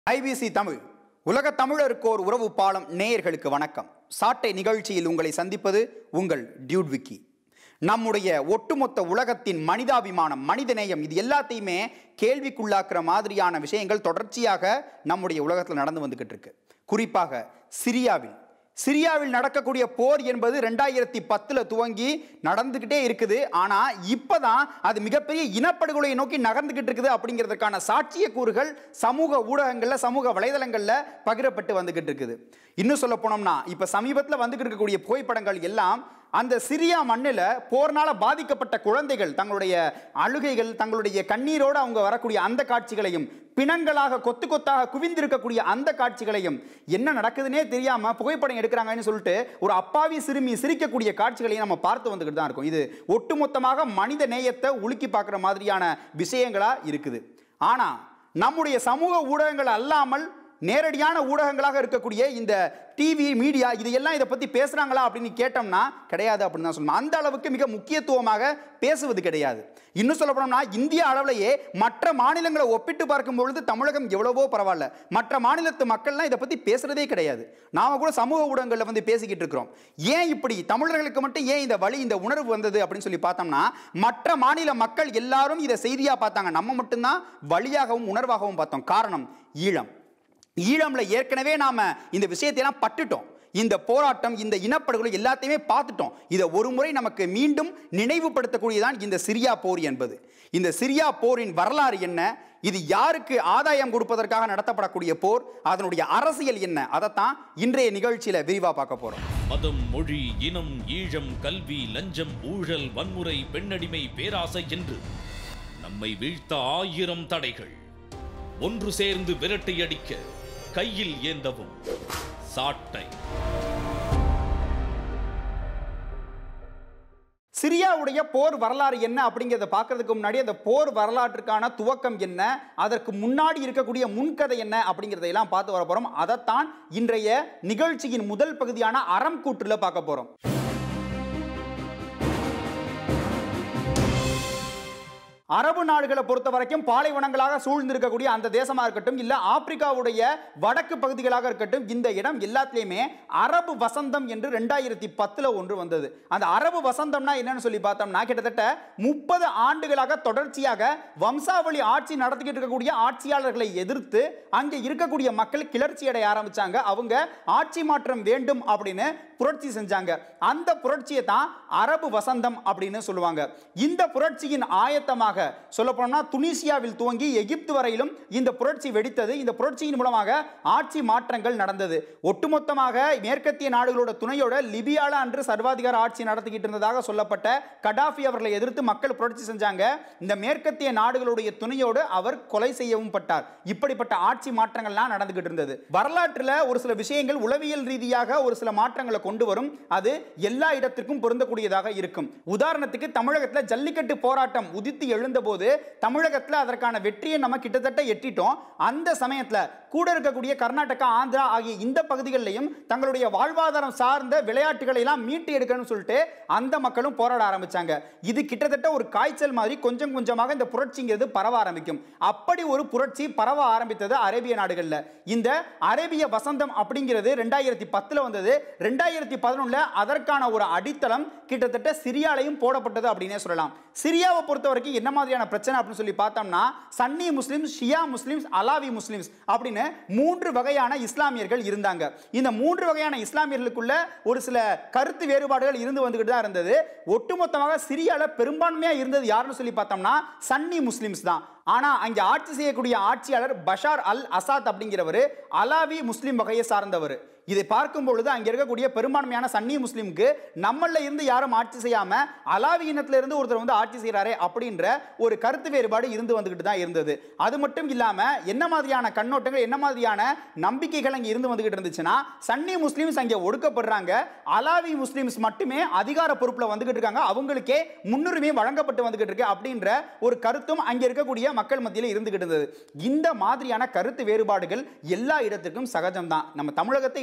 IBC Tamil உலக தமிழருக்கோர் உறவு பாலம் நேயர்களுக்கு வணக்கம் சாட்டை நிகழ்ச்சியில் உங்களை சந்திப்பது உங்கள் டியூட் விக்கி நம்முடைய ஒட்டுமொத்த உலகத்தின் மனிதாபிமானம் மனிதநேயம் இது எல்லாத்தையுமே கேள்விக்குள்ளாக்குற மாதிரியான விஷயங்கள் தொடர்ச்சியாக நம்முடைய உலகத்தில் நடந்து வந்துகிட்டு இருக்கு குறிப்பாக சிரியாவில் சிரியாவில் நடக்கக்கூடிய போர் என்பது ரெண்டாயிரத்தி பத்தில் துவங்கி நடந்துக்கிட்டே இருக்குது ஆனால் இப்போதான் அது மிகப்பெரிய இனப்படுகொலையை நோக்கி நகர்ந்துக்கிட்டு இருக்குது அப்படிங்கிறதுக்கான சாட்சிய கூறுகள் சமூக ஊடகங்களில் சமூக வலைதளங்களில் பகிரப்பட்டு வந்துக்கிட்டு இருக்குது இன்னும் சொல்ல போனோம்னா இப்போ சமீபத்தில் வந்துக்கிட்டு இருக்கக்கூடிய புகைப்படங்கள் எல்லாம் அந்த சிரியா மண்ணில் போர்னால பாதிக்கப்பட்ட குழந்தைகள் தங்களுடைய அழுகைகள் தங்களுடைய கண்ணீரோடு அவங்க வரக்கூடிய அந்த காட்சிகளையும் பிணங்களாக கொத்து கொத்தாக குவிந்திருக்கக்கூடிய அந்த காட்சிகளையும் என்ன நடக்குதுன்னே தெரியாம புகைப்படம் எடுக்கிறாங்கன்னு சொல்லிட்டு ஒரு அப்பாவி சிறுமி சிரிக்கக்கூடிய காட்சிகளையும் நம்ம பார்த்து வந்துக்கிட்டு தான் இருக்கோம் இது ஒட்டுமொத்தமாக மனித நேயத்தை உலுக்கி பார்க்குற மாதிரியான விஷயங்களா இருக்குது ஆனா நம்முடைய சமூக ஊடகங்கள் அல்லாமல் நேரடியான ஊடகங்களாக இருக்கக்கூடிய இந்த டிவி மீடியா இதையெல்லாம் இதை பற்றி பேசுகிறாங்களா அப்படின்னு கேட்டோம்னா கிடையாது அப்படின்னு தான் சொல்லணும் அந்த அளவுக்கு மிக முக்கியத்துவமாக பேசுவது கிடையாது இன்னும் சொல்ல போனோம்னா இந்திய அளவிலேயே மற்ற மாநிலங்களை ஒப்பிட்டு பார்க்கும் பொழுது தமிழகம் எவ்வளவோ பரவாயில்ல மற்ற மாநிலத்து மக்கள்லாம் இதை பற்றி பேசுறதே கிடையாது நாம கூட சமூக ஊடகங்களில் வந்து பேசிக்கிட்டு இருக்கிறோம் ஏன் இப்படி தமிழர்களுக்கு மட்டும் ஏன் இந்த வழி இந்த உணர்வு வந்தது அப்படின்னு சொல்லி பார்த்தோம்னா மற்ற மாநில மக்கள் எல்லாரும் இதை செய்தியாக பார்த்தாங்க நம்ம மட்டும்தான் வழியாகவும் உணர்வாகவும் பார்த்தோம் காரணம் ஈழம் ஈழம்ல ஏற்கனவே நாம இந்த விஷயத்தையெல்லாம் பட்டுட்டோம் இந்த போராட்டம் இந்த இனப்படுகொலை எல்லாத்தையுமே பார்த்துட்டோம் இதை ஒரு முறை நமக்கு மீண்டும் நினைவுபடுத்தக்கூடியதான் இந்த சிரியா போர் என்பது இந்த சிரியா போரின் வரலாறு என்ன இது யாருக்கு ஆதாயம் கொடுப்பதற்காக நடத்தப்படக்கூடிய போர் அதனுடைய அரசியல் என்ன அதைத்தான் இன்றைய நிகழ்ச்சியில விரிவா பார்க்க போறோம் மதம் மொழி இனம் ஈழம் கல்வி லஞ்சம் ஊழல் வன்முறை பெண்ணடிமை பேராசை என்று நம்மை வீழ்த்த ஆயிரம் தடைகள் ஒன்று சேர்ந்து விரட்டி அடிக்க கையில் ஏந்தவும் சாட்டை சிரியாவுடைய போர் வரலாறு என்ன அப்படிங்கிறத பார்க்கறதுக்கு முன்னாடி அந்த போர் வரலாற்றுக்கான துவக்கம் என்ன அதற்கு முன்னாடி இருக்கக்கூடிய முன்கதை என்ன அப்படிங்கிறதையெல்லாம் பார்த்து வர போறோம் அதைத்தான் இன்றைய நிகழ்ச்சியின் முதல் பகுதியான அறம் கூற்றுல பார்க்க போறோம் அரபு நாடுகளை பொறுத்த வரைக்கும் பாலைவனங்களாக சூழ்ந்திருக்கக்கூடிய அந்த தேசமா இருக்கட்டும் இல்ல ஆப்பிரிக்காவுடைய வடக்கு பகுதிகளாக இருக்கட்டும் இந்த இடம் எல்லாத்துலயுமே அரபு வசந்தம் என்று ரெண்டாயிரத்தி பத்துல ஒன்று வந்தது அந்த அரபு வசந்தம்னா என்னன்னு சொல்லி பார்த்தோம்னா கிட்டத்தட்ட முப்பது ஆண்டுகளாக தொடர்ச்சியாக வம்சாவளி ஆட்சி நடத்திக்கிட்டு இருக்கக்கூடிய ஆட்சியாளர்களை எதிர்த்து அங்கே இருக்கக்கூடிய மக்கள் கிளர்ச்சி அடைய ஆரம்பிச்சாங்க அவங்க ஆட்சி மாற்றம் வேண்டும் அப்படின்னு புரட்சி செஞ்சாங்க அந்த புரட்சியை தான் அரபு வசந்தம் அப்படின்னு சொல்லுவாங்க இந்த புரட்சியின் ஆயத்தமாக சொல்ல போனோம்னா துனிசியாவில் துவங்கி எகிப்து வரையிலும் இந்த புரட்சி வெடித்தது இந்த புரட்சியின் மூலமாக ஆட்சி மாற்றங்கள் நடந்தது ஒட்டுமொத்தமாக மேற்கத்திய நாடுகளோட துணையோட லிபியால அன்று சர்வாதிகார ஆட்சி நடத்திக்கிட்டு இருந்ததாக சொல்லப்பட்ட கடாஃபி அவர்களை எதிர்த்து மக்கள் புரட்சி செஞ்சாங்க இந்த மேற்கத்திய நாடுகளுடைய துணையோடு அவர் கொலை செய்யவும் பட்டார் இப்படிப்பட்ட ஆட்சி மாற்றங்கள்லாம் நடந்துகிட்டு இருந்தது வரலாற்றில் ஒரு சில விஷயங்கள் உளவியல் ரீதியாக ஒரு சில மாற்றங்களை கொண்டு வரும் அது எல்லா இடத்திற்கும் பொருந்தக்கூடியதாக இருக்கும் உதாரணத்துக்கு தமிழகத்தில் ஜல்லிக்கட்டு போராட்டம் உதித்து எழுந்தபோது தமிழகத்தில் அதற்கான வெற்றியை நம்ம கிட்டத்தட்ட எட்டிட்டோம் அந்த சமயத்தில் கூட இருக்கக்கூடிய கர்நாடகா ஆந்திரா ஆகிய இந்த பகுதிகளிலையும் தங்களுடைய வாழ்வாதாரம் சார்ந்த விளையாட்டுகளை எல்லாம் மீட்டு எடுக்கணும்னு சொல்லிட்டு அந்த மக்களும் போராட ஆரம்பிச்சாங்க இது கிட்டத்தட்ட ஒரு காய்ச்சல் மாதிரி கொஞ்சம் கொஞ்சமாக இந்த புரட்சிங்கிறது பரவ ஆரம்பிக்கும் அப்படி ஒரு புரட்சி பரவ ஆரம்பித்தது அரேபிய நாடுகளில் இந்த அரேபிய வசந்தம் அப்படிங்கிறது ரெண்டாயிரத்தி பத்தில் வந்தது ரெண்டாயிரத்தி பதினொன்றில் அதற்கான ஒரு அடித்தளம் கிட்டத்தட்ட சிரியாலையும் போடப்பட்டது அப்படின்னே சொல்லலாம் சிரியாவை பொறுத்த வரைக்கும் என்ன மாதிரியான பிரச்சனை அப்படின்னு சொல்லி பார்த்தோம்னா Sunni Muslims Shia Muslims Alawi Muslims அப்படின்னு மூன்று வகையான இஸ்லாமியர்கள் இருந்தாங்க இந்த மூன்று வகையான இஸ்லாமியர்களுக்குள்ள ஒரு சில கருத்து வேறுபாடுகள் இருந்து வந்துகிட்டு தான் இருந்தது ஒட்டுமொத்தமாக சிரியால பெரும்பான்மையா இருந்தது யாருன்னு சொல்லி பார்த்தோம்னா சன்னி முஸ்லிம்ஸ் தான் ஆனா அங்க ஆட்சி செய்யக்கூடிய ஆட்சியாளர் பஷார் அல் அசாத் அப்படிங்கிறவர் அலாவி முஸ்லிம் வகையை சார்ந்தவர் இதை பார்க்கும் பொழுது அங்க இருக்கக்கூடிய பெரும்பான்மையான சன்னி முஸ்லிம்க்கு நம்மள இருந்து யாரும் ஆட்சி செய்யாம அலாவி இனத்துல இருந்து ஒருத்தர் வந்து ஆட்சி செய்யறாரே அப்படின்ற ஒரு கருத்து வேறுபாடு இருந்து வந்துகிட்டு தான் இருந்தது அது மட்டும் இல்லாம என்ன மாதிரியான கண்ணோட்டங்கள் என்ன மாதிரியான நம்பிக்கைகள் அங்க இருந்து வந்துகிட்டு இருந்துச்சுன்னா சன்னி முஸ்லிம்ஸ் அங்கே ஒடுக்கப்படுறாங்க அலாவி முஸ்லிம்ஸ் மட்டுமே அதிகார பொறுப்புல வந்துகிட்டு இருக்காங்க அவங்களுக்கே முன்னுரிமை வழங்கப்பட்டு வந்துகிட்டு இருக்கு அப்படின்ற ஒரு கருத்தும் அங்க இருக்கக்கூடிய மக்கள் மத்தியில் இருந்துகிட்டு இருந்தது இந்த மாதிரியான கருத்து வேறுபாடுகள் எல்லா இடத்துக்கும் சகஜம்தான் நம்ம தமிழகத்தை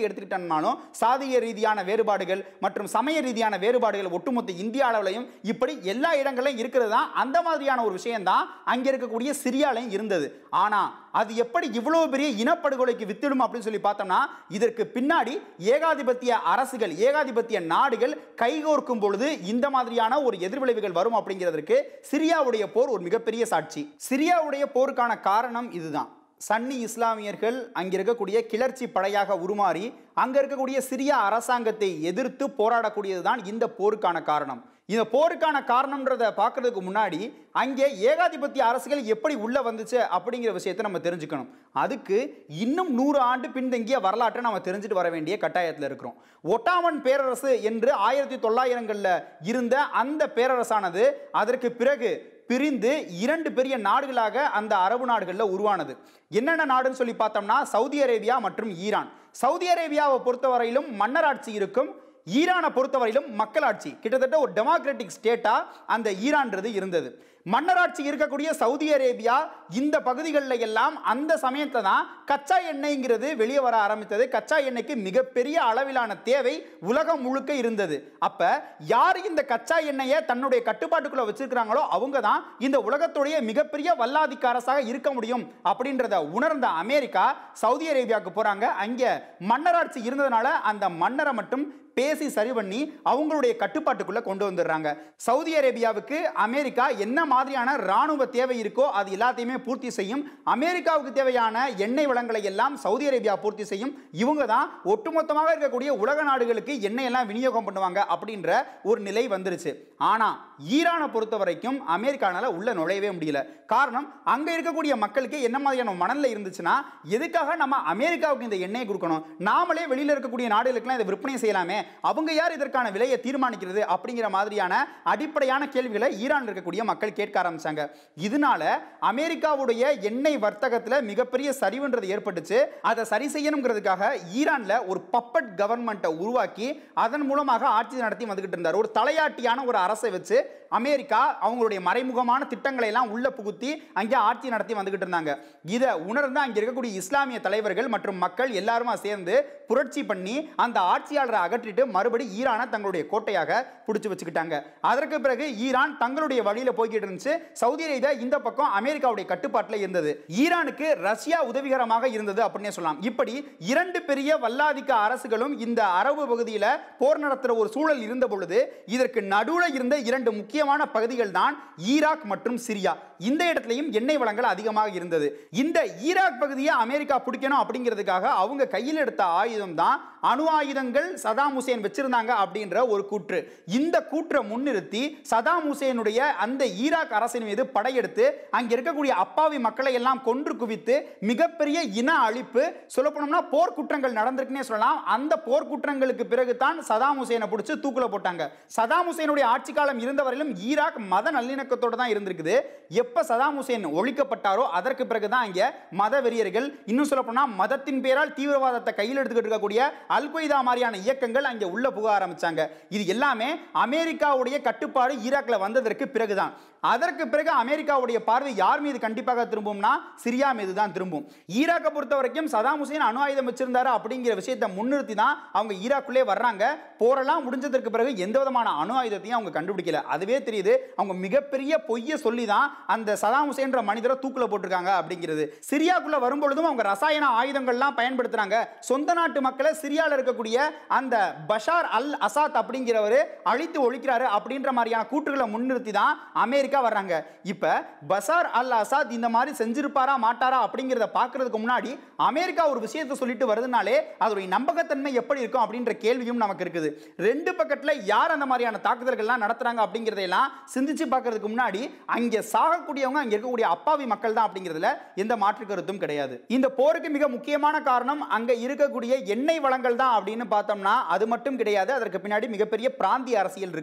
எடுத்துக்கிட்டோம்னாலும் சாதிய ரீதியான வேறுபாடுகள் மற்றும் சமய ரீதியான வேறுபாடுகள் ஒட்டுமொத்த இந்திய அளவுலையும் இப்படி எல்லா இடங்களையும் இருக்கிறது தான் அந்த மாதிரியான ஒரு விஷயம் தான் அங்கே இருக்கக்கூடிய சிரியாலையும் இருந்தது ஆனா அது எப்படி இவ்வளவு பெரிய இனப்படுகொலைக்கு வித்திடும் அப்படின்னு சொல்லி பார்த்தோம்னா இதற்கு பின்னாடி ஏகாதிபத்திய அரசுகள் ஏகாதிபத்திய நாடுகள் கைகோர்க்கும் பொழுது இந்த மாதிரியான ஒரு எதிர்விளைவுகள் வரும் அப்படிங்கிறதுக்கு சிரியாவுடைய போர் ஒரு மிகப்பெரிய சாட்சி சிரியாவுடைய போருக்கான காரணம் இதுதான் சன்னி இஸ்லாமியர்கள் அங்க இருக்கக்கூடிய கிளர்ச்சி படையாக உருமாறி அங்க இருக்கக்கூடிய சிரியா அரசாங்கத்தை எதிர்த்து போராடக்கூடியதுதான் இந்த போருக்கான காரணம் இந்த போருக்கான காரணம்ன்றத பார்க்கறதுக்கு முன்னாடி அங்கே ஏகாதிபத்திய அரசுகள் எப்படி உள்ள வந்துச்சு அப்படிங்கிற விஷயத்தை நம்ம தெரிஞ்சுக்கணும் அதுக்கு இன்னும் நூறு ஆண்டு பின்தங்கிய வரலாற்றை நம்ம தெரிஞ்சுட்டு வர வேண்டிய கட்டாயத்தில் இருக்கிறோம் ஒட்டாமன் பேரரசு என்று ஆயிரத்தி தொள்ளாயிரங்களில் இருந்த அந்த பேரரசானது அதற்கு பிறகு பிரிந்து இரண்டு பெரிய நாடுகளாக அந்த அரபு நாடுகளில் உருவானது என்னென்ன நாடுன்னு சொல்லி பார்த்தோம்னா சவுதி அரேபியா மற்றும் ஈரான் சவுதி அரேபியாவை பொறுத்தவரையிலும் மன்னராட்சி இருக்கும் ஈரானை பொறுத்தவரையிலும் மக்களாட்சி கிட்டத்தட்ட ஒரு டெமோக்ராட்டிக் ஸ்டேட்டா அந்த ஈரான்றது இருந்தது மன்னராட்சி இருக்கக்கூடிய சவுதி அரேபியா இந்த பகுதிகளில் எல்லாம் அந்த சமயத்தை தான் கச்சா எண்ணெய்ங்கிறது வெளியே வர ஆரம்பித்தது கச்சா எண்ணெய்க்கு மிகப்பெரிய அளவிலான தேவை உலகம் முழுக்க இருந்தது அப்ப யார் இந்த கச்சா எண்ணெயை தன்னுடைய கட்டுப்பாட்டுக்குள்ள வச்சிருக்கிறாங்களோ அவங்க தான் இந்த உலகத்துடைய மிகப்பெரிய வல்லாதிக்க அரசாக இருக்க முடியும் அப்படின்றத உணர்ந்த அமெரிக்கா சவுதி அரேபியாவுக்கு போறாங்க அங்க மன்னராட்சி இருந்ததுனால அந்த மன்னரை மட்டும் பேசி சரி பண்ணி அவங்களுடைய கட்டுப்பாட்டுக்குள்ள கொண்டு வந்துடுறாங்க சவுதி அரேபியாவுக்கு அமெரிக்கா என்ன மாதிரியான ராணுவ தேவை இருக்கோ அது எல்லாத்தையுமே பூர்த்தி செய்யும் அமெரிக்காவுக்கு தேவையான எண்ணெய் வளங்களை எல்லாம் சவுதி அரேபியா பூர்த்தி செய்யும் இவங்க தான் ஒட்டுமொத்தமாக இருக்கக்கூடிய உலக நாடுகளுக்கு எண்ணெய் எல்லாம் விநியோகம் பண்ணுவாங்க அப்படின்ற ஒரு நிலை வந்துருச்சு ஆனா ஈரானை பொறுத்த வரைக்கும் அமெரிக்கானால உள்ள நுழையவே முடியல காரணம் அங்க இருக்கக்கூடிய மக்களுக்கு என்ன மாதிரியான மனநிலை இருந்துச்சுன்னா எதுக்காக நம்ம அமெரிக்காவுக்கு இந்த எண்ணெயை கொடுக்கணும் நாமளே வெளியில இருக்கக்கூடிய நாடுகளுக்கெல்லாம் இதை விற்பனை செய்யலாமே அவங்க யார் இதற்கான விலையை தீர்மானிக்கிறது அப்படிங்கிற மாதிரியான அடிப்படையான கேள்விகளை ஈரான் இருக்கக்கூடிய மக்கள் கேட்க ஆரம்பிச்சாங்க இதனால அமெரிக்காவுடைய எண்ணெய் வர்த்தகத்தில் மிகப்பெரிய சரிவுன்றது ஏற்பட்டுச்சு அதை சரி செய்யணுங்கிறதுக்காக ஈரான்ல ஒரு பப்பட் கவர்மெண்ட்டை உருவாக்கி அதன் மூலமாக ஆட்சி நடத்தி வந்துகிட்டு இருந்தார் ஒரு தலையாட்டியான ஒரு அரசை வச்சு அமெரிக்கா அவங்களுடைய மறைமுகமான திட்டங்களை எல்லாம் உள்ள புகுத்தி அங்கே ஆட்சி நடத்தி வந்துகிட்டு இருந்தாங்க இதை உணர்ந்து அங்கே இருக்கக்கூடிய இஸ்லாமிய தலைவர்கள் மற்றும் மக்கள் எல்லாருமா சேர்ந்து புரட்சி பண்ணி அந்த ஆட்சியாளரை அகற்றிட்டு மறுபடி ஈரானை தங்களுடைய கோட்டையாக பிடிச்சு வச்சுக்கிட்டாங்க அதற்கு பிறகு ஈரான் தங்களுடைய வழியில போய்கிட்டு இருந்துச்சு சவுதி அரேபியா இந்த பக்கம் அமெரிக்காவுடைய கட்டுப்பாட்டில் இருந்தது ஈரானுக்கு ரஷ்யா உதவிகரமாக இருந்தது அப்படின்னே சொல்லலாம் இப்படி இரண்டு பெரிய வல்லாதிக்க அரசுகளும் இந்த அரபு பகுதியில் போர் நடத்துகிற ஒரு சூழல் இருந்த பொழுது இதற்கு நடுவில் இருந்த இரண்டு முக்கியமான பகுதிகள் தான் ஈராக் மற்றும் சிரியா இந்த இடத்துலையும் எண்ணெய் வளங்கள் அதிகமாக இருந்தது இந்த ஈராக் பகுதியை அமெரிக்கா பிடிக்கணும் அப்படிங்கிறதுக்காக அவங்க கையில் எடுத்த ஆயுதம் தான் அணு ஆயுதங்கள் சதாம் ஹுசேன் வச்சிருந்தாங்க அப்படின்ற ஒரு கூற்று இந்த கூற்றை முன்னிறுத்தி சதாம் ஹுசேனுடைய அந்த ஈராக் அரசின் மீது படையெடுத்து அங்க இருக்கக்கூடிய அப்பாவி மக்களை எல்லாம் கொன்று குவித்து மிகப்பெரிய இன அழிப்பு சொல்ல போனோம்னா போர் குற்றங்கள் நடந்திருக்குன்னே சொல்லலாம் அந்த போர் குற்றங்களுக்கு பிறகு தான் சதாம் ஹுசேனை பிடிச்சி தூக்குல போட்டாங்க சதாம் ஹுசேனுடைய ஆட்சி காலம் இருந்தவரையிலும் ஈராக் மத நல்லிணக்கத்தோட தான் இருந்திருக்குது எப்ப சதாம் ஹுசேன் ஒழிக்கப்பட்டாரோ அதற்கு பிறகு தான் இங்க மத வெறியர்கள் இன்னும் சொல்ல போனா மதத்தின் பேரால் தீவிரவாதத்தை கையில் எடுத்துக்கிட்டு இருக்கக்கூடிய அல் கொய்தா மாதிரியான இயக்கங்கள் அங்கே உள்ள புக ஆரம்பிச்சாங்க இது எல்லாமே அமெரிக்காவுடைய கட்டுப்பாடு ஈராக்ல வந்ததற்கு பிறகுதான் அதற்கு பிறகு அமெரிக்காவுடைய பார்வை யார் மீது கண்டிப்பாக திரும்பும்னா சிரியா மீது தான் திரும்பும் ஈராக்கை பொறுத்த வரைக்கும் சதாம் ஹுசேன் அணு ஆயுதம் வச்சிருந்தாரு அப்படிங்கிற விஷயத்தை முன்னிறுத்தி தான் அவங்க ஈராக்குள்ளே வர்றாங்க போரெல்லாம் முடிஞ்சதற்கு பிறகு எந்த விதமான அணு ஆயுதத்தையும் அவங்க கண்டுபிடிக்கல அதுவே தெரியுது அவங்க மிகப்பெரிய பொய்யை சொல்லி தான் அந்த சதாம் ஹுசேன்ற மனிதரை தூக்குல போட்டிருக்காங்க அப்படிங்கிறது சிரியாக்குள்ள வரும்பொழுதும் அவங்க ரசாயன ஆயுதங்கள்லாம் பயன்படுத்துறாங்க சொந்த நாட்டு மக்களை சிரியால இருக்கக்கூடிய அந்த பஷார் அல் அசாத் அப்படிங்கிறவர் அழித்து ஒழிக்கிறாரு அப்படின்ற மாதிரியான கூற்றுகளை முன்னிறுத்தி தான் அமெரிக்கா வர்றாங்க இப்ப பசார் அல் அசாத் இந்த மாதிரி செஞ்சிருப்பாரா மாட்டாரா அப்படிங்கிறத பார்க்கறதுக்கு முன்னாடி அமெரிக்கா ஒரு விஷயத்தை சொல்லிட்டு வருதுனாலே அதோடைய நம்பகத்தன்மை எப்படி இருக்கும் அப்படின்ற கேள்வியும் நமக்கு இருக்குது ரெண்டு பக்கத்துல யார் அந்த மாதிரியான தாக்குதல்கள்லாம் நடத்துறாங்க அப்படிங்கிறதையெல்லாம் சிந்திச்சு பார்க்கறதுக்கு முன்னாடி அங்கே சாகக்கூடியவங்க அங்கே இருக்கக்கூடிய அப்பாவி மக்கள் தான் அப்படிங்கிறதுல எந்த மாற்று கருத்தும் கிடையாது இந்த போருக்கு மிக முக்கியமான காரணம் அங்க இருக்கக்கூடிய எண்ணெய் வளங்கள் தான் அப்படின்னு பார்த்தோம்னா அது மட்டும் கிடையாது அதற்கு பின்னாடி மிகப்பெரிய பிராந்திய அரசியல் இருக்குது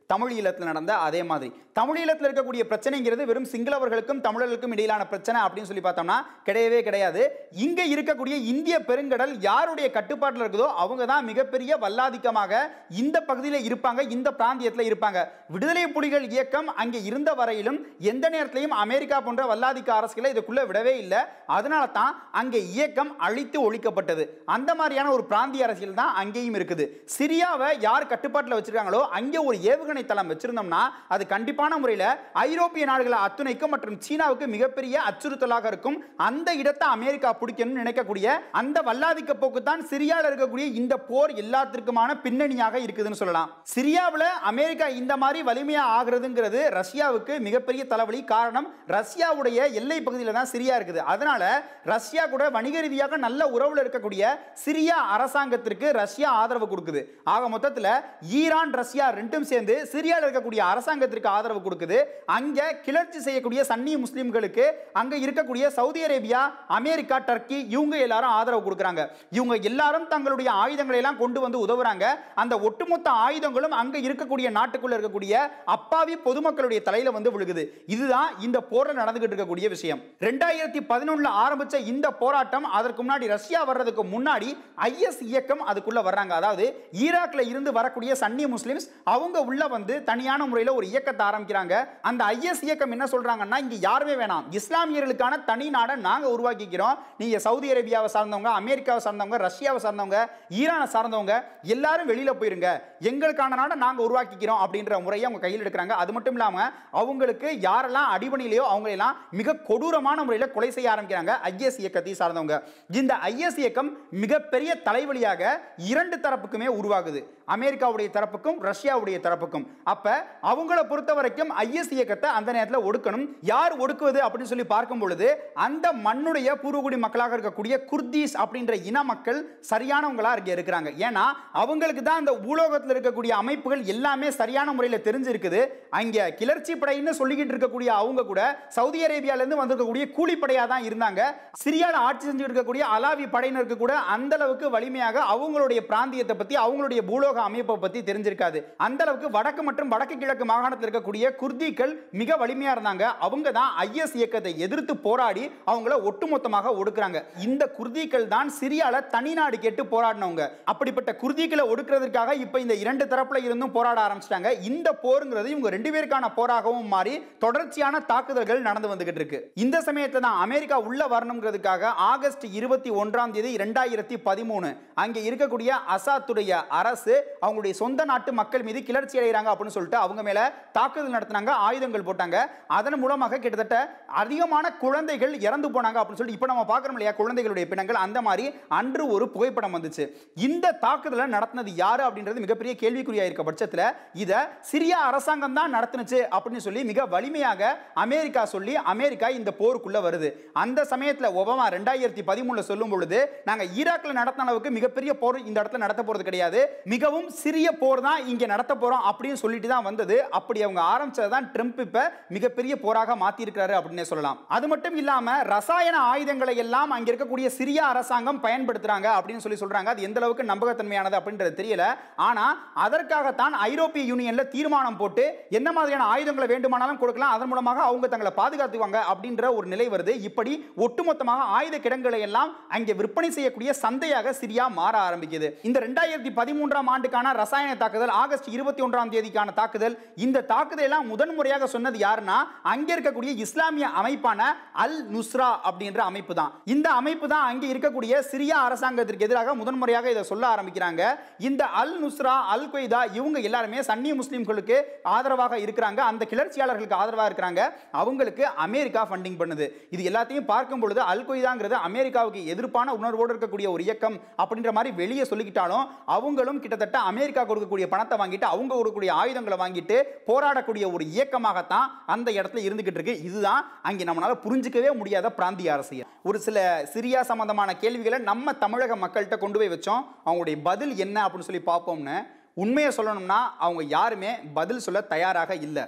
தமிழீழத்தில் நடந்த அதே மாதிரி தமிழீழத்தில் இருக்கக்கூடிய பிரச்சனைங்கிறது வெறும் சிங்களவர்களுக்கும் தமிழர்களுக்கும் இடையிலான பிரச்சனை அப்படின்னு சொல்லி பார்த்தோம்னா கிடையவே கிடையாது இங்க இருக்கக்கூடிய இந்திய பெருங்கடல் யாருடைய கட்டுப்பாட்டில் இருக்குதோ அவங்க தான் மிகப்பெரிய வல்லாதிக்கமாக இந்த பகுதியில் இருப்பாங்க இந்த பிராந்தியத்தில் இருப்பாங்க விடுதலை புலிகள் இயக்கம் அங்கே இருந்த வரையிலும் எந்த நேரத்திலையும் அமெரிக்கா போன்ற வல்லாதிக்க அரசுகளை இதுக்குள்ள விடவே இல்லை அதனால தான் அங்கே இயக்கம் அழித்து ஒழிக்கப்பட்டது அந்த மாதிரியான ஒரு பிராந்திய அரசியல் தான் அங்கேயும் இருக்குது சிரியாவை யார் கட்டுப்பாட்டில் வச்சிருக்காங்களோ அங்கே ஒரு ஏவுகணை தளம் வச்சிருந்தோம்னா அது கண்டிப்பான முறையில் ஐரோப்பிய நாடுகள் அத்துணைக்கும் மற்றும் சீனாவுக்கு மிகப்பெரிய அச்சுறுத்தலாக இருக்கும் அந்த இடத்தை அமெரிக்கா பிடிக்கணும்னு நினைக்கக்கூடிய அந்த வல்லாதிக்க போக்கு தான் சிரியாவில் இருக்கக்கூடிய இந்த போர் எல்லாத்திற்குமான பின்னணியாக இருக்குதுன்னு சொல்லலாம் சிரியாவில் அமெரிக்கா இந்த மாதிரி வலிமையா ஆகுறதுங்கிறது ரஷ்யாவுக்கு மிகப்பெரிய தலைவலி காரணம் ரஷ்யாவுடைய எல்லை பகுதியில் தான் சிரியா இருக்குது அதனால ரஷ்யா கூட வணிக ரீதியாக நல்ல உறவுல இருக்கக்கூடிய சிரியா அரசாங்கத்திற்கு ரஷ்யா ஆதரவு கொடுக்குது ஆக மொத்தத்தில் ஈரான் ரஷ்யா ரெண்டும் சேர்ந்து சிரியாவில் இருக்கக்கூடிய அரசாங்கத்திற்கு ஆதரவு கொடுக்குது அங்க கிளர்ச்சி செய்யக்கூடிய சன்னி முஸ்லிம்களுக்கு அங்க இருக்கக்கூடிய சவுதி அரேபியா அமெரிக்கா டர்க்கி இவங்க எல்லாரும் ஆதரவு கொடுக்குறாங்க இவங்க எல்லாரும் தங்களுடைய ஆயுதங்களை எல்லாம் கொண்டு வந்து உதவுறாங்க அந்த ஒட்டுமொத்த ஆயுதங்களும் அங்க இருக்கக்கூடிய நாட்டுக்குள்ள இருக்கக்கூடிய அப்பாவி பொதுமக்களுடைய தலையில வந்து விழுகுது இதுதான் இந்த போரில் நடந்துகிட்டு இருக்கக்கூடிய விஷயம் ரெண்டாயிரத்தி பதினொன்னுல ஆரம்பிச்ச இந்த போராட்டம் அதற்கு முன்னாடி ரஷ்யா வர்றதுக்கு முன்னாடி ஐஎஸ் இயக்கம் அதுக்குள்ள வர்றாங்க அதாவது ஈராக்ல இருந்து வரக்கூடிய சன்னி முஸ்லிம்ஸ் அவங்க உள்ள வந்து தனியான முறையில் ஒரு இயக்கத்தை ஆரம்பிக்கிறாங்க அந்த ஐஎஸ் இயக்கம் என்ன சொல்றாங்கன்னா இங்க யாருமே வேணாம் இஸ்லாமியர்களுக்கான தனி நாடை நாங்க உருவாக்கிக்கிறோம் நீங்க சவுதி அரேபியாவை சார்ந்தவங்க அமெரிக்காவை சார்ந்தவங்க ரஷ்யாவை சார்ந்தவங்க ஈரானை சார்ந்தவங்க எல்லாரும் வெளியில போயிருங்க எங்களுக்கான நாடை நாங்க உருவாக்கிக்கிறோம் அப்படின்ற முறையை அவங்க கையில் எடுக்கிறாங்க அது மட்டும் இல்லாம அவங்களுக்கு யாரெல்லாம் அடிபணிலையோ அவங்க எல்லாம் மிக கொடூரமான முறையில் கொலை செய்ய ஆரம்பிக்கிறாங்க ஐஎஸ் இயக்கத்தை சார்ந்தவங்க இந்த ஐஎஸ் இயக்கம் மிகப்பெரிய தலைவலியாக இரண்டு தரப்புக்குமே உருவாகுது அமெரிக்காவுடைய தரப்புக்கும் ரஷ்யாவுடைய தரப்புக்கும் அப்ப அவங்கள பொறுத்த வரைக்கும் ஐஎஸ் இயக்கத்தை அந்த நேரத்தில் ஒடுக்கணும் யார் ஒடுக்குவது அப்படின்னு சொல்லி பார்க்கும் பொழுது அந்த மண்ணுடைய பூர்வகுடி மக்களாக இருக்கக்கூடிய குர்தீஸ் அப்படின்ற இன மக்கள் சரியானவங்களா இங்க இருக்கிறாங்க ஏன்னா அவங்களுக்கு தான் அந்த பூலோகத்தில் இருக்கக்கூடிய அமைப்புகள் எல்லாமே சரியான முறையில் தெரிஞ்சிருக்குது அங்க கிளர்ச்சி படைன்னு சொல்லிக்கிட்டு இருக்கக்கூடிய அவங்க கூட சவுதி அரேபியால இருந்து வந்திருக்கக்கூடிய கூலிப்படையா தான் இருந்தாங்க சிரியால ஆட்சி செஞ்சு இருக்கக்கூடிய அலாவி படையினருக்கு கூட அந்த அளவுக்கு வலிமையாக அவங்களுடைய பிராந்தியத்தை பத்தி அவங்களுடைய பூலோக அமைப்பை பத்தி தெரிஞ்சிருக்காது அந்த அளவுக்கு வடக்கு மற்றும் வடக்கு கிழக்கு மாகாணத்தில் இருக்கக்கூடிய குர்திகள் மிக வலிமையா இருந்தாங்க அவங்க தான் ஐஎஸ் இயக்கத்தை எதிர்த்து போராடி அவங்கள ஒட்டுமொத்தமாக ஒடுக்குறாங்க இந்த குர்திகள் தான் சிரியால தனிநாடு கேட்டு போராடினவங்க அப்படிப்பட்ட குர்திகளை ஒடுக்குறதுக்காக இப்ப இந்த இரண்டு தரப்புல இருந்தும் போராட ஆரம்பிச்சிட்டாங்க இந்த போருங்கிறது இவங்க ரெண்டு பேருக்கான போராகவும் மாறி தொடர்ச்சியான தாக்குதல்கள் நடந்து வந்துகிட்டு இருக்கு இந்த சமயத்தை தான் அமெரிக்கா உள்ள வரணுங்கிறதுக்காக ஆகஸ்ட் இருபத்தி ஒன்றாம் தேதி ரெண்டாயிரத்தி பதிமூணு அங்கே இருக்கக்கூடிய அசாத்துடைய அரசு அவங்களுடைய சொந்த நாட்டு மக்கள் மீது கிளர்ச்சி அடைகிறாங்க அப்படின்னு சொல்லிட்டு அவங்க மேல தாக்குதல் நடத்தினாங்க ஆயுதங்கள் போட்டாங்க அதன் மூலமாக கிட்டத்தட்ட அதிகமான குழந்தைகள் இறந்து போனாங்க அப்படின்னு சொல்லிட்டு இப்போ நம்ம பார்க்குறோம் இல்லையா குழந்தைகளுடைய பிணங்கள் அந்த மாதிரி அன்று ஒரு புகைப்படம் வந்துச்சு இந்த தாக்குதலை நடத்தினது யாரு அப்படின்றது மிகப்பெரிய கேள்விக்குறியா இருக்க பட்சத்தில் இதை சிரியா அரசாங்கம் தான் நடத்துனுச்சு அப்படின்னு சொல்லி மிக வலிமையாக அமெரிக்கா சொல்லி அமெரிக்கா இந்த போருக்குள்ள வருது அந்த சமயத்தில் ஒபாமா ரெண்டாயிரத்தி பதிமூணுல சொல்லும் பொழுது நாங்கள் ஈராக்கில் நடத்தின அளவுக்கு மிகப்பெரிய போர் இந்த இடத்துல நடத்த போறது கிடையாது மிகவும் சிறிய போர் தான் இங்கே நடத்த போறோம் அப்படின்னு சொல்லிட்டு தான் வந்தது அப்படி அவங்க ஆரம்பிச்சது தான் ட்ரம்ப் இப்ப மிகப்பெரிய போராக மாத்தி இருக்கிறாரு அப்படின்னு சொல்லலாம் அது மட்டும் இல்லாம ரசாயன ஆயுதங்களை எல்லாம் அங்க இருக்கக்கூடிய சிரியா அரசாங்கம் பயன்படுத்துறாங்க அப்படின்னு சொல்லி சொல்றாங்க அது எந்த அளவுக்கு நம்பகத்தன்மையானது அப்படின்றது தெரியல ஆனா அதற்காகத்தான் ஐரோப்பிய யூனியன்ல தீர்மானம் போட்டு என்ன மாதிரியான ஆயுதங்களை வேண்டுமானாலும் கொடுக்கலாம் அதன் மூலமாக அவங்க தங்களை பாதுகாத்துக்குவாங்க அப்படின்ற ஒரு நிலை வருது இப்படி ஒட்டுமொத்தமாக ஆயுத கிடங்குகளை எல்லாம் அங்கே விற்பனை செய்யக்கூடிய சந்தையாக சிரியா மாற ஆரம்பிக்குது இந்த ரெண்டாயிரத்தி பதிமூன்றாம் ஆண்டுக்கான ரசாயன தாக்குதல் ஆகஸ்ட் இருபத்தி ஒன்றாம் தேதிக்கான தாக்குதல் இந்த தாக்குதல் எல்லாம் முதன்முறையாக சொன்னது யாருன்னா அங்க இருக்கக்கூடிய இஸ்லாமிய அமைப்பான அல் நுஸ்ரா அப்படின்ற அமைப்பு தான் இந்த அமைப்பு தான் அங்கே இருக்கக்கூடிய சிரியா அரசாங்கத்திற்கு எதிராக முதன்முறையாக இதை சொல்ல ஆரம்பிக்கிறாங்க இந்த அல் நுஸ்ரா அல் கொய்தா இவங்க எல்லாருமே சன்னி முஸ்லிம்களுக்கு ஆதரவாக இருக்கிறாங்க அந்த கிளர்ச்சியாளர்களுக்கு ஆதரவாக இருக்கிறாங்க அவங்களுக்கு அமெரிக்கா ஃபண்டிங் பண்ணுது இது எல்லாத்தையும் பார்க்கும் பொழுது அல் கொய்தாங்கிறது அமெரிக்காவுக்கு எதிர்ப்பான உணர்வோடு இருக்கக்கூடிய ஒரு இயக்கம் அப்படின்ற மாதிரி வெளியே சொல்லிக்கிட்டாலும் அவங்களும் கிட்டத்தட்ட அமெரிக்கா கொடுக்கக்கூடிய பணத்தை வாங்கிட்டு அவங்க கொடுக்கக்கூடிய ஆயுதங்களை வாங்கிட்டு போராடக்கூடிய ஒரு இயக்கமாகத்தான் அந்த இடத்துல இருந்துகிட்டு இருக்கு இதுதான் அங்கே நம்மளால புரிஞ்சிக்கவே முடியாத பிராந்திய அரசியல் ஒரு சில சிரியா சம்பந்தமான கேள்விகளை நம்ம தமிழக மக்கள்கிட்ட கொண்டு போய் வச்சோம் அவங்களுடைய பதில் என்ன அப்படின்னு சொல்லி பார்ப்போம்னு உண்மையை சொல்லணும்னா அவங்க யாருமே பதில் சொல்ல தயாராக இல்லை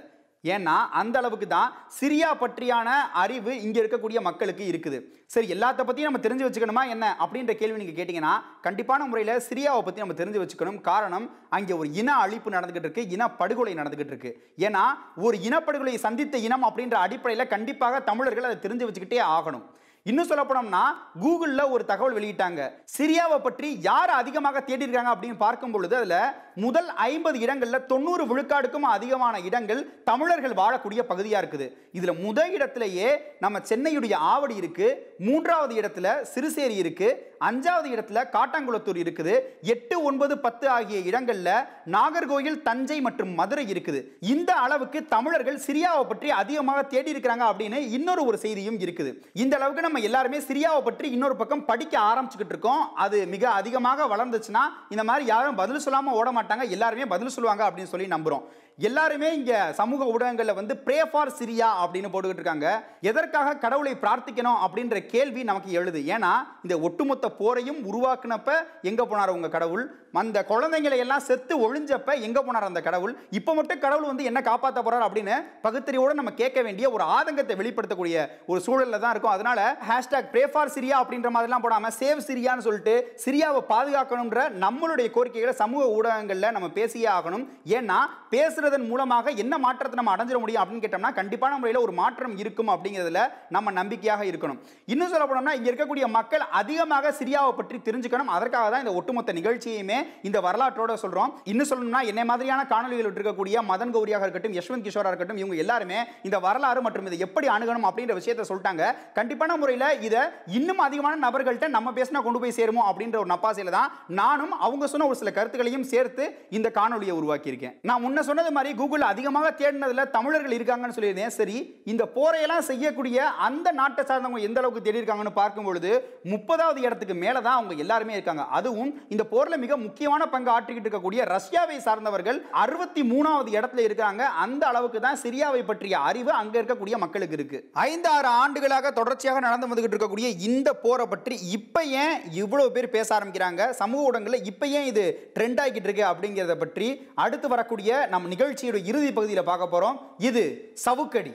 ஏன்னா அந்த அளவுக்கு தான் சிரியா பற்றியான அறிவு இங்க இருக்கக்கூடிய மக்களுக்கு இருக்குது சரி எல்லாத்த பத்தியும் நம்ம தெரிஞ்சு வச்சுக்கணுமா என்ன அப்படின்ற கேள்வி நீங்க கேட்டீங்கன்னா கண்டிப்பான முறையில் சிரியாவை பத்தி நம்ம தெரிஞ்சு வச்சுக்கணும் காரணம் அங்கே ஒரு இன அழிப்பு நடந்துகிட்டு இருக்கு இன படுகொலை நடந்துகிட்டு இருக்கு ஏன்னா ஒரு இனப்படுகொலையை சந்தித்த இனம் அப்படின்ற அடிப்படையில் கண்டிப்பாக தமிழர்கள் அதை தெரிஞ்சு வச்சுக்கிட்டே ஆகணும் இன்னும் சொல்ல போனோம்னா கூகுளில் ஒரு தகவல் வெளியிட்டாங்க சிரியாவை பற்றி யார் அதிகமாக தேடி இருக்காங்க அப்படின்னு பார்க்கும் பொழுது அதில் முதல் ஐம்பது இடங்களில் தொண்ணூறு விழுக்காடுக்கும் அதிகமான இடங்கள் தமிழர்கள் வாழக்கூடிய பகுதியாக இருக்குது இதில் முதல் இடத்திலேயே நம்ம சென்னையுடைய ஆவடி இருக்கு மூன்றாவது இடத்துல சிறுசேரி இருக்கு அஞ்சாவது இடத்துல காட்டாங்குளத்தூர் இருக்குது எட்டு ஒன்பது பத்து ஆகிய இடங்கள்ல நாகர்கோயில் தஞ்சை மற்றும் மதுரை இருக்குது இந்த அளவுக்கு தமிழர்கள் சிரியாவை பற்றி அதிகமாக தேடி இருக்கிறாங்க அப்படின்னு இன்னொரு ஒரு செய்தியும் இருக்குது இந்த அளவுக்கு நம்ம எல்லாருமே சிரியாவை பற்றி இன்னொரு பக்கம் படிக்க ஆரம்பிச்சுக்கிட்டு இருக்கோம் அது மிக அதிகமாக வளர்ந்துச்சுன்னா இந்த மாதிரி யாரும் பதில் சொல்லாம ஓட மாட்டாங்க எல்லாருமே பதில் சொல்லுவாங்க அப்படின்னு சொல்லி நம்புறோம் எல்லாருமே இங்க சமூக ஊடகங்கள்ல வந்து ப்ரே ஃபார் சிரியா அப்படின்னு போட்டுக்கிட்டு இருக்காங்க எதற்காக கடவுளை பிரார்த்திக்கணும் அப்படின்ற கேள்வி நமக்கு எழுது ஏன்னா இந்த ஒட்டுமொத்த போரையும் உருவாக்குனப்ப எங்க போனார் உங்க கடவுள் அந்த குழந்தைங்களை எல்லாம் செத்து ஒழிஞ்சப்ப எங்க போனார் அந்த கடவுள் இப்போ மட்டும் கடவுள் வந்து என்ன காப்பாற்ற போறார் அப்படின்னு பகுத்தறிவோட நம்ம கேட்க வேண்டிய ஒரு ஆதங்கத்தை வெளிப்படுத்தக்கூடிய ஒரு சூழல்ல தான் இருக்கும் அதனால ஹேஷ்டாக் ப்ரே ஃபார் சிரியா அப்படின்ற மாதிரிலாம் போடாம சேவ் சிரியான்னு சொல்லிட்டு சிரியாவை பாதுகாக்கணுன்ற நம்மளுடைய கோரிக்கைகளை சமூக ஊடகங்கள்ல நம்ம பேசியே ஆகணும் ஏன்னா பேசுறதன் மூலமாக என்ன மாற்றத்தை நம்ம அடைஞ்சிட முடியும் அப்படின்னு கேட்டோம்னா கண்டிப்பான முறையில் ஒரு மாற்றம் இருக்கும் அப்படிங்கிறதுல நம்ம நம்பிக்கையாக இருக்கணும் இன்னும் சொல்ல போனோம்னா இங்க இருக்கக்கூடிய மக்கள் அதிகமாக சிரியாவை பற்றி தெரிஞ்சுக்கணும் அதற்காக தான் இந்த ஒட்டுமொத்த நிகழ்ச்சியுமே இந்த வரலாற்றோட சொல்றோம் இன்னும் சொல்லணும்னா என்னை மாதிரியான காணொலிகள் இருக்கக்கூடிய மதன் கௌரியாக இருக்கட்டும் யஷ்வந்த் கிஷோரா இருக்கட்டும் இவங்க எல்லாருமே இந்த வரலாறு மற்றும் இதை எப்படி அணுகணும் அப்படின்ற விஷயத்தை சொல்லிட்டாங்க கண்டிப்பான முறையில் இதை இன்னும் அதிகமான நபர்கள்ட்ட நம்ம பேசினா கொண்டு போய் சேருமோ அப்படின்ற ஒரு நப்பாசையில தான் நானும் அவங்க சொன்ன ஒரு சில கருத்துக்களையும் சேர்த்து இந்த காணொலியை உருவாக்கியிருக்கேன் நான் முன்ன சொன்னது மாதிரி கூகுள் அதிகமாக தேடினதுல தமிழர்கள் இருக்காங்கன்னு சொல்லியிருந்தேன் சரி இந்த போரையெல்லாம் செய்யக்கூடிய அந்த நாட்டை சார்ந்தவங்க எந்த அளவுக்கு தேடி இருக்காங்கன்னு பார்க்கும் பொழுது முப்பதாவது இடத்துக்கு மேலே தான் அவங்க எல்லாருமே இருக்காங்க அதுவும் இந்த போரில் மிக முக்கியமான பங்கு ஆற்றிக்கிட்டு இருக்கக்கூடிய ரஷ்யாவை சார்ந்தவர்கள் அறுபத்தி மூணாவது இடத்துல இருக்காங்க அந்த அளவுக்கு தான் சிரியாவை பற்றிய அறிவு அங்க இருக்கக்கூடிய மக்களுக்கு இருக்கு ஐந்து ஆறு ஆண்டுகளாக தொடர்ச்சியாக நடந்து வந்துகிட்டு இருக்கக்கூடிய இந்த போரை பற்றி இப்ப ஏன் இவ்வளவு பேர் பேச ஆரம்பிக்கிறாங்க சமூக ஊடகங்களில் இப்ப ஏன் இது ட்ரெண்ட் ஆகிட்டு இருக்கு அப்படிங்கிறத பற்றி அடுத்து வரக்கூடிய நம்ம நிகழ்ச்சியோட இறுதி பகுதியில் பார்க்க போறோம் இது சவுக்கடி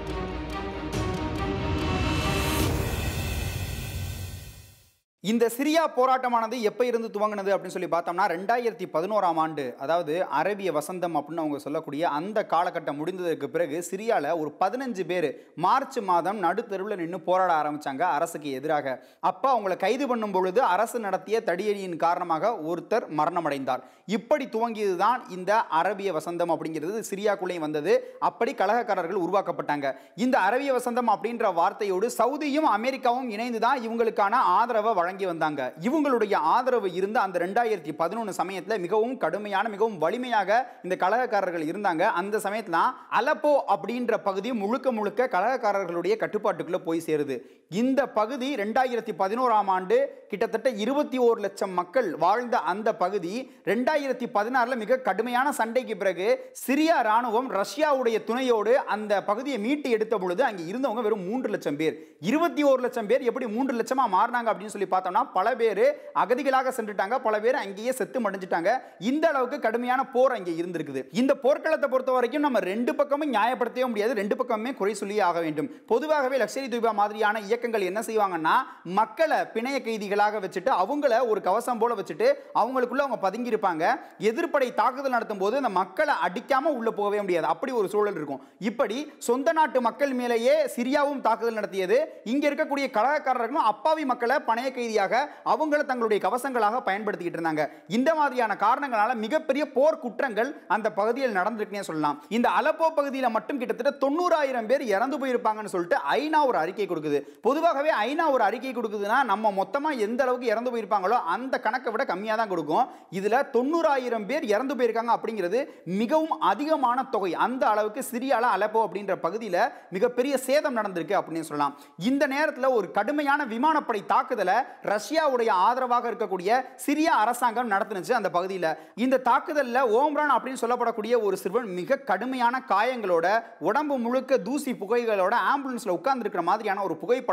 இந்த சிரியா போராட்டமானது எப்போ இருந்து துவங்கினது அப்படின்னு சொல்லி பார்த்தோம்னா ரெண்டாயிரத்தி பதினோராம் ஆண்டு அதாவது அரபிய வசந்தம் அப்படின்னு அவங்க சொல்லக்கூடிய அந்த காலகட்டம் முடிந்ததற்கு பிறகு சிரியாவில் ஒரு பதினஞ்சு பேர் மார்ச் மாதம் நடுத்தெருவில் நின்று போராட ஆரம்பிச்சாங்க அரசுக்கு எதிராக அப்போ அவங்களை கைது பண்ணும் பொழுது அரசு நடத்திய தடியடியின் காரணமாக ஒருத்தர் மரணமடைந்தார் இப்படி துவங்கியது தான் இந்த அரபிய வசந்தம் அப்படிங்கிறது சிரியாக்குள்ளேயும் வந்தது அப்படி கலகக்காரர்கள் உருவாக்கப்பட்டாங்க இந்த அரபிய வசந்தம் அப்படின்ற வார்த்தையோடு சவுதியும் அமெரிக்காவும் இணைந்து தான் இவங்களுக்கான ஆதரவை வழங்கி வந்தாங்க இவங்களுடைய ஆதரவு இருந்த அந்த ரெண்டாயிரத்தி பதினொன்று சமயத்தில் மிகவும் கடுமையான மிகவும் வலிமையாக இந்த கலகக்காரர்கள் இருந்தாங்க அந்த சமயத்தில் அலப்போ அப்படின்ற பகுதி முழுக்க முழுக்க கலகக்காரர்களுடைய கட்டுப்பாட்டுக்குள்ள போய் சேருது இந்த பகுதி ரெண்டாயிரத்தி பதினோராம் ஆண்டு கிட்டத்தட்ட இருபத்தி ஓரு லட்சம் மக்கள் வாழ்ந்த அந்த பகுதி ரெண்டாயிரத்தி பதினாறில் மிக கடுமையான சண்டைக்கு பிறகு சிரியா ராணுவம் ரஷ்யாவுடைய துணையோடு அந்த பகுதியை மீட்டு எடுத்த பொழுது அங்கே இருந்தவங்க வெறும் மூன்று லட்சம் பேர் இருபத்தி ஓரு லட்சம் பேர் எப்படி மூன்று லட்சமா மாறினாங்க அப்படின்னு சொல்லி பார்த்தோம்னா பல பேர் அகதிகளாக சென்றுட்டாங்க பல பேர் அங்கேயே செத்து மடிஞ்சிட்டாங்க இந்த அளவுக்கு கடுமையான போர் அங்கே இருந்திருக்குது இந்த போர்க்களத்தை பொறுத்த வரைக்கும் நம்ம ரெண்டு பக்கமும் நியாயப்படுத்தவே முடியாது ரெண்டு பக்கமுமே குறை சொல்லியே ஆக வேண்டும் பொதுவாகவே லக்ஷரி தீபா மாதிரியான இயக்கங்கள் என்ன செய்வாங்கன்னா மக்களை பிணைய கைதிகளாக வச்சுட்டு அவங்கள ஒரு கவசம் போல வச்சுட்டு அவங்களுக்குள்ள அவங்க பதுங்கி இருப்பாங்க எதிர்ப்படை தாக்குதல் நடத்தும் போது அந்த மக்களை அடிக்காம உள்ள போகவே முடியாது அப்படி ஒரு சூழல் இருக்கும் இப்படி சொந்த நாட்டு மக்கள் மேலேயே சிரியாவும் தாக்குதல் நடத்தியது இங்க இருக்கக்கூடிய கலகக்காரர்களும் அப்பாவி மக்களை பணைய கைதியாக அவங்கள தங்களுடைய கவசங்களாக பயன்படுத்திக்கிட்டு இருந்தாங்க இந்த மாதிரியான காரணங்களால மிகப்பெரிய போர் குற்றங்கள் அந்த பகுதியில் நடந்திருக்குன்னே சொல்லலாம் இந்த அலப்போ பகுதியில் மட்டும் கிட்டத்தட்ட தொண்ணூறாயிரம் பேர் இறந்து போயிருப்பாங்கன்னு சொல்லிட்டு ஐநா ஒரு அறிக்கை கொடுக்குது பொதுவாகவே ஐநா ஒரு அறிக்கை கொடுக்குதுன்னா நம்ம மொத்தமா எந்த அளவுக்கு இறந்து போயிருப்பாங்களோ அந்த கணக்கை விட கம்மியாக தான் கொடுக்கும் இதுல தொண்ணூறாயிரம் பேர் இறந்து போயிருக்காங்க அப்படிங்கிறது மிகவும் அதிகமான தொகை அந்த அளவுக்கு சிரியால அலப்போ அப்படின்ற பகுதியில் மிகப்பெரிய சேதம் நடந்திருக்கு அப்படின்னு சொல்லலாம் இந்த நேரத்தில் ஒரு கடுமையான விமானப்படை தாக்குதலை ரஷ்யாவுடைய ஆதரவாக இருக்கக்கூடிய சிரியா அரசாங்கம் நடத்துனுச்சு அந்த பகுதியில் இந்த தாக்குதலில் ஓம்ரான் அப்படின்னு சொல்லப்படக்கூடிய ஒரு சிறுவன் மிக கடுமையான காயங்களோட உடம்பு முழுக்க தூசி புகைகளோட ஆம்புலன்ஸ்ல உட்கார்ந்துருக்கிற மாதிரியான ஒரு புகைப்படம்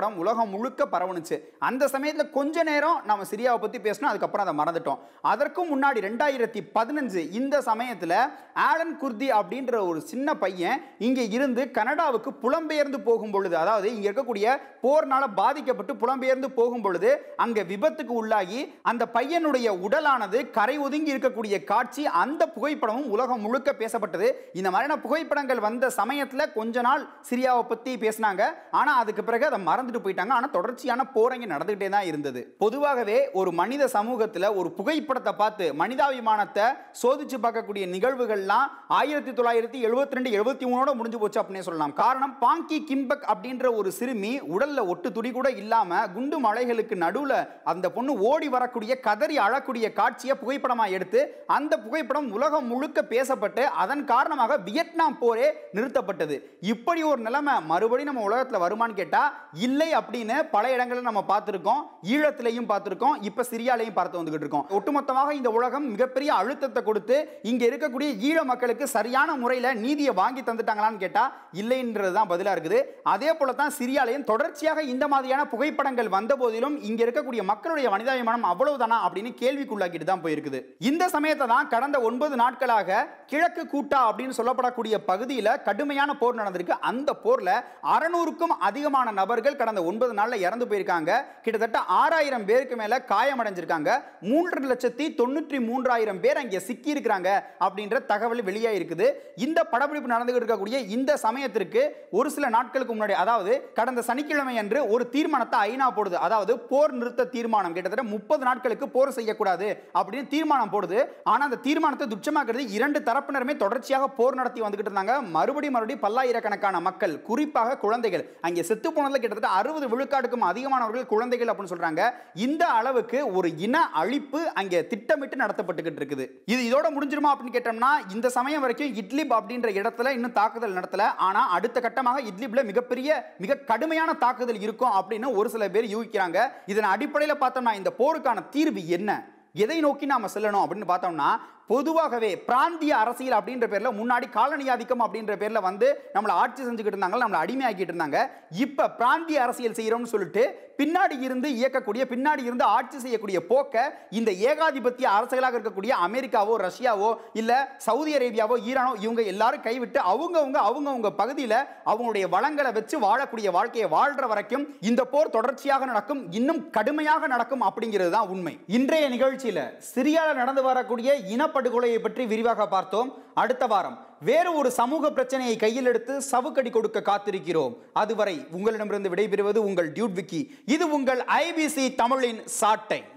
புகைப்படம் உலகம் முழுக்க பரவணுச்சு அந்த சமயத்தில் கொஞ்ச நேரம் நம்ம சிரியாவை பற்றி பேசணும் அதுக்கப்புறம் அதை மறந்துட்டோம் அதற்கும் முன்னாடி ரெண்டாயிரத்தி பதினஞ்சு இந்த சமயத்தில் ஆலன் குர்தி அப்படின்ற ஒரு சின்ன பையன் இங்கே இருந்து கனடாவுக்கு புலம்பெயர்ந்து போகும் பொழுது அதாவது இங்கே இருக்கக்கூடிய போர்னால பாதிக்கப்பட்டு புலம்பெயர்ந்து போகும் பொழுது அங்கே விபத்துக்கு உள்ளாகி அந்த பையனுடைய உடலானது கரை ஒதுங்கி இருக்கக்கூடிய காட்சி அந்த புகைப்படமும் உலகம் முழுக்க பேசப்பட்டது இந்த மாதிரியான புகைப்படங்கள் வந்த சமயத்தில் கொஞ்ச நாள் சிரியாவை பற்றி பேசினாங்க ஆனால் அதுக்கு பிறகு அதை மறந்துட்டு போயிட்டாங்க ஆனால் தொடர்ச்சியான போர் இங்கே நடந்துகிட்டே தான் இருந்தது பொதுவாகவே ஒரு மனித சமூகத்தில் ஒரு புகைப்படத்தை பார்த்து மனிதாபிமானத்தை சோதிச்சு பார்க்கக்கூடிய நிகழ்வுகள்லாம் ஆயிரத்தி தொள்ளாயிரத்தி எழுபத்தி ரெண்டு எழுபத்தி மூணோட முடிஞ்சு போச்சு அப்படின்னு சொல்லலாம் காரணம் பாங்கி கிம்பக் அப்படின்ற ஒரு சிறுமி உடல்ல ஒட்டு துடி கூட இல்லாம குண்டு மலைகளுக்கு நடுவுல அந்த பொண்ணு ஓடி வரக்கூடிய கதறி அழக்கூடிய காட்சியை புகைப்படமா எடுத்து அந்த புகைப்படம் உலகம் முழுக்க பேசப்பட்டு அதன் காரணமாக வியட்நாம் போரே நிறுத்தப்பட்டது இப்படி ஒரு நிலைமை மறுபடியும் நம்ம உலகத்துல வருமான்னு கேட்டா இல்லை அப்படின்னு பல இடங்களில் நம்ம பார்த்திருக்கோம் ஈழத்திலையும் பார்த்திருக்கோம் இப்ப சிரியாலையும் பார்த்து வந்துகிட்டு இருக்கோம் ஒட்டுமொத்தமாக இந்த உலகம் மிகப்பெரிய அழுத்தத்தை கொடுத்து இங்க இருக்கக்கூடிய ஈழ மக்களுக்கு சரியான முறையில் நீதியை வாங்கி தந்துட்டாங்களான்னு கேட்டா இல்லைன்றது தான் பதிலா இருக்குது அதே போல தான் சிரியாலையும் தொடர்ச்சியாக இந்த மாதிரியான புகைப்படங்கள் வந்த போதிலும் இங்க இருக்கக்கூடிய மக்களுடைய மனிதாபிமானம் அவ்வளவுதானா அப்படின்னு கேள்விக்குள்ளாக்கிட்டு தான் போயிருக்குது இந்த சமயத்தை தான் கடந்த ஒன்பது நாட்களாக கிழக்கு கூட்டா அப்படின்னு சொல்லப்படக்கூடிய பகுதியில் கடுமையான போர் நடந்திருக்கு அந்த போர்ல அறநூறுக்கும் அதிகமான நபர்கள் கடந்த ஒன்பது நாள்ல இறந்து போயிருக்காங்க கிட்டத்தட்ட ஆறாயிரம் பேருக்கு மேல காயமடைஞ்சிருக்காங்க மூன்று லட்சத்தி தொண்ணூற்றி மூன்றாயிரம் பேர் அங்கே சிக்கி இருக்கிறாங்க அப்படின்ற தகவல் வெளியாக இருக்குது இந்த படப்பிடிப்பு நடந்துகிட்டு இருக்கக்கூடிய இந்த சமயத்திற்கு ஒரு சில நாட்களுக்கு முன்னாடி அதாவது கடந்த சனிக்கிழமை அன்று ஒரு தீர்மானத்தை ஐநா போடுது அதாவது போர் நிறுத்த தீர்மானம் கிட்டத்தட்ட முப்பது நாட்களுக்கு போர் செய்யக்கூடாது அப்படின்னு தீர்மானம் போடுது ஆனா அந்த தீர்மானத்தை துச்சமாக்குறது இரண்டு தரப்பினருமே தொடர்ச்சியாக போர் நடத்தி வந்துகிட்டு இருந்தாங்க மறுபடி மறுபடி பல்லாயிரக்கணக்கான மக்கள் குறிப்பாக குழந்தைகள் அங்கே செத்து போனதுல கிட்டத்தட்ட அறுபது விழுக்காட்டுக்கும் அதிகமானவர்கள் குழந்தைகள் அப்படின்னு சொல்றாங்க இந்த அளவுக்கு ஒரு இன அழிப்பு அங்கே திட்டமிட்டு நடத்தப்பட்டுக்கிட்டு இருக்குது இது இதோட முடிஞ்சிருமா அப்படின்னு கேட்டோம்னா இந்த சமயம் வரைக்கும் இட்லிப் அப்படின்ற இடத்துல இன்னும் தாக்குதல் நடத்தல ஆனா அடுத்த கட்டமாக இட்லிப்ல மிகப்பெரிய மிக கடுமையான தாக்குதல் இருக்கும் அப்படின்னு ஒரு சில பேர் யூகிக்கிறாங்க இதன் அடிப்படையில் பார்த்தோம்னா இந்த போருக்கான தீர்வு என்ன எதை நோக்கி நாம செல்லணும் அப்படின்னு பார்த்தோம்னா பொதுவாகவே பிராந்திய அரசியல் அப்படின்ற பேர்ல முன்னாடி காலனி ஆதிக்கம் அப்படின்ற பேர்ல வந்து நம்மளை ஆட்சி செஞ்சுக்கிட்டு இருந்தாங்க நம்மளை அடிமையாக்கிட்டு இருந்தாங்க இப்ப பிராந்திய அரசியல் செய்யறோம்னு சொல்லிட்டு பின்னாடி இருந்து இயக்கக்கூடிய பின்னாடி இருந்து ஆட்சி செய்யக்கூடிய போக்க இந்த ஏகாதிபத்திய அரசுகளாக இருக்கக்கூடிய அமெரிக்காவோ ரஷ்யாவோ இல்ல சவுதி அரேபியாவோ ஈரானோ இவங்க எல்லாரும் கைவிட்டு அவங்கவுங்க அவங்கவுங்க பகுதியில் அவங்களுடைய வளங்களை வச்சு வாழக்கூடிய வாழ்க்கையை வாழ்ற வரைக்கும் இந்த போர் தொடர்ச்சியாக நடக்கும் இன்னும் கடுமையாக நடக்கும் அப்படிங்கிறது தான் உண்மை இன்றைய நிகழ்ச்சியில சிரியால நடந்து வரக்கூடிய இனப்படுகொலையை பற்றி விரிவாக பார்த்தோம் அடுத்த வாரம் வேறு ஒரு சமூக பிரச்சனையை கையில் எடுத்து சவுக்கடி கொடுக்க காத்திருக்கிறோம் அதுவரை உங்களிடமிருந்து விடைபெறுவது உங்கள் டியூட் விக்கி இது உங்கள் ஐபிசி தமிழின் சாட்டை